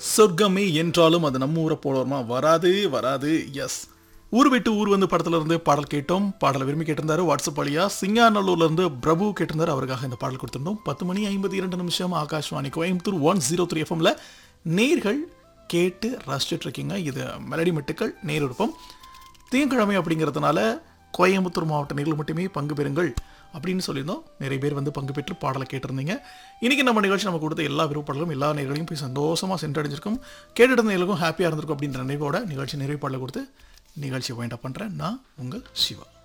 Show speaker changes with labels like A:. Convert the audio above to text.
A: சொர்க்கமே என்றாலும் அது நம்ம ஊரை போல வருமா வராது வராது எஸ் ஊர் விட்டு ஊர் வந்து படத்துல இருந்து பாடல் கேட்டோம் பாடலை விரும்பி கேட்டிருந்தாரு வாட்ஸ்அப் வழியா சிங்காநல்லூர்ல இருந்து பிரபு கேட்டிருந்தாரு அவருக்காக இந்த பாடல் கொடுத்திருந்தோம் பத்து மணி ஐம்பத்தி இரண்டு நிமிஷம் Akashvani Coimbatore one zero three எஃப்எம்ல நேர்கள் கேட்டு ரசிச்சுட்டு இருக்கீங்க இது மெலடி மெட்டுக்கள் நேர் விருப்பம் திங்கக்கிழமை அப்படிங்கிறதுனால கோயம்புத்தூர் மாவட்ட நேரில் மட்டுமே பங்கு பெறுங்கள் அப்படின்னு சொல்லியிருந்தோம் நிறைய பேர் வந்து பங்கு பெற்று பாடலை கேட்டிருந்தீங்க இன்னைக்கு நம்ம நிகழ்ச்சி நம்ம கொடுத்த எல்லா விருப்பப்பாடலும் எல்லா நேர்களையும் போய் சந்தோஷமாக சென்றடைஞ்சிருக்கும் கேட்டுட்டு இருந்தவங்களுக்கும் ஹாப்பியாக இருந்திருக்கும் அப்படின்ற நினைவோட நிகழ்ச்சி நிறைவு பாடலை கொடுத்து நிகழ்ச்சி வைண்ட் அப் பண்ணுறேன் நான் உங்கள் சிவா